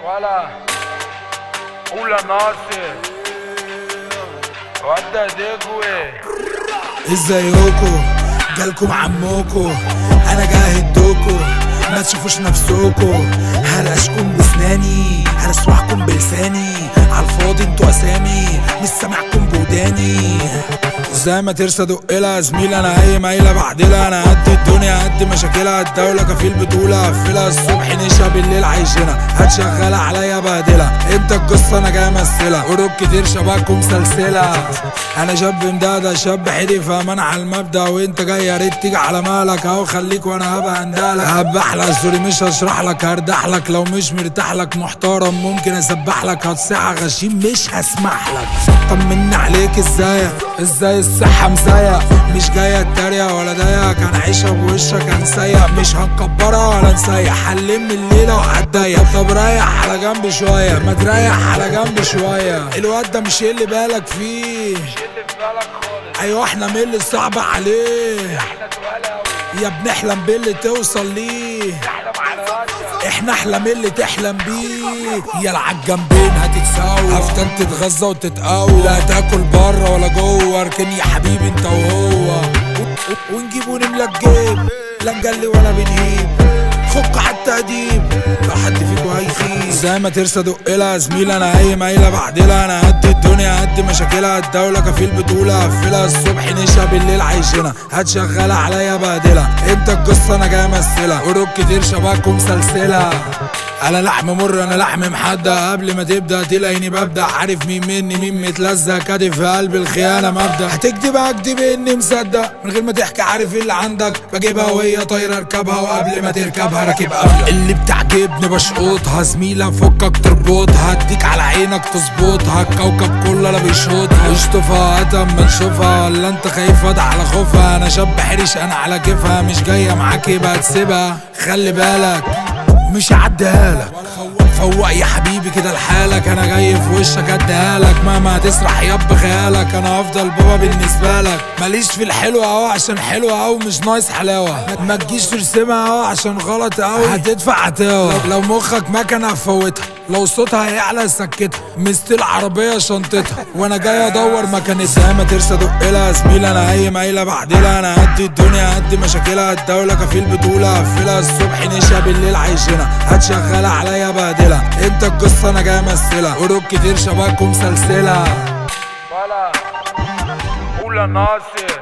ولا قول ناصر ودى دجوي ازيكو جالكم عموكو انا جاي هدوكو ما تشوفوش نفسكو هرشكم بسناني هرسوحكم بلساني عالفاضي انتوا اسامي مش سامعكم بوداني زي ما ترسى دقلها زميل انا اي مايله بعدلها انا قد الدنيا قد مشاكلها الدوله كفيل بطوله قفلها الصبح نشا بالليل عايشينها هتشغلها عليا بهدلها انت القصه انا جاي امثلها قروب كتير شبابكم سلسله انا شاب مدادة شاب حدي فاهمان على المبدا وانت جاي يا ريت تيجي على مالك اهو خليك وانا هبقى هندالك هبح لك سوري مش هشرح لك هردح لك لو مش مرتاح لك محترم ممكن اسبح لك هتصيح غشيم مش هسمح لك طمني عليك ازاي ازاي الصحة مزايا مش جاية اتريق ولا ضايق كان عيشها بوشك هنسيق مش هنكبرها ولا نسيح هنلم الليلة وهتضيق طب ريح على جنب شوية ما تريح على جنب شوية الواد ده مش اللي بالك فيه شد في بالك خالص ايوه احنا من اللي صعب عليه احنا تقال اوي يا بنحلم باللي توصل ليه احلم على راسك احنا احلى من اللي تحلم بيه يلا عالجنبين هتتساوي هفتن تتغذى وتتقوى لا تاكل بره ولا جوه اركن يا حبيبي انت وهو ونجيب ونملى الجيب لا نجلي ولا بنهيب خك على التأديب لو حد فيكو هيخيب زي ما ترسى دقلها زميل انا اي مايله بعدلها انا قد الدنيا قد مشاكلها الدوله كفيل بطوله قفلها الصبح نشا بالليل عايشينها هتشغلها عليا بهدلها انت القصه انا جاي امثلها قروب كتير شبابكم سلسله انا لحم مر انا لحم محدى قبل ما تبدا تلاقيني ببدا عارف مين مني مين متلزق كاتب في قلب الخيانه مبدا هتكدب هكدب اني مصدق من غير ما تحكي عارف ايه اللي عندك بجيبها وهي طايره اركبها وقبل ما تركبها راكب قبل اللي بتعجبني بشقطها زميله فكك تربطها هديك على عينك تظبطها الكوكب كله انا بيشوطها اشطفها هات اما نشوفها ولا انت خايف واد على خوفها انا شاب حرش انا على كيفها مش جايه معاك يبقى تسيبها خلي بالك مش هعديها لك فوق يا حبيبي كده لحالك انا جاي في وشك اديها لك مهما هتسرح ياب خيالك انا هفضل بابا بالنسبه لك ماليش في الحلو اهو عشان حلو اهو مش ناقص حلاوه ما تجيش ترسمها اهو عشان غلط اهو هتدفع عتاوه لو مخك مكنه هفوتها لو صوتها هيعلى سكتها مستيل عربية شنطتها وانا جاي ادور مكانتها زي ما ترسى دقلها زميل انا اي مايلة بعدلها انا قد الدنيا قد مشاكلها الدولة كفيل بطولة قفلها الصبح نشا بالليل عايشينها هتشغلها عليا بهدلها انت القصة انا جاي امثلها قروب كتير شبابكم سلسلة ولا قول ناصر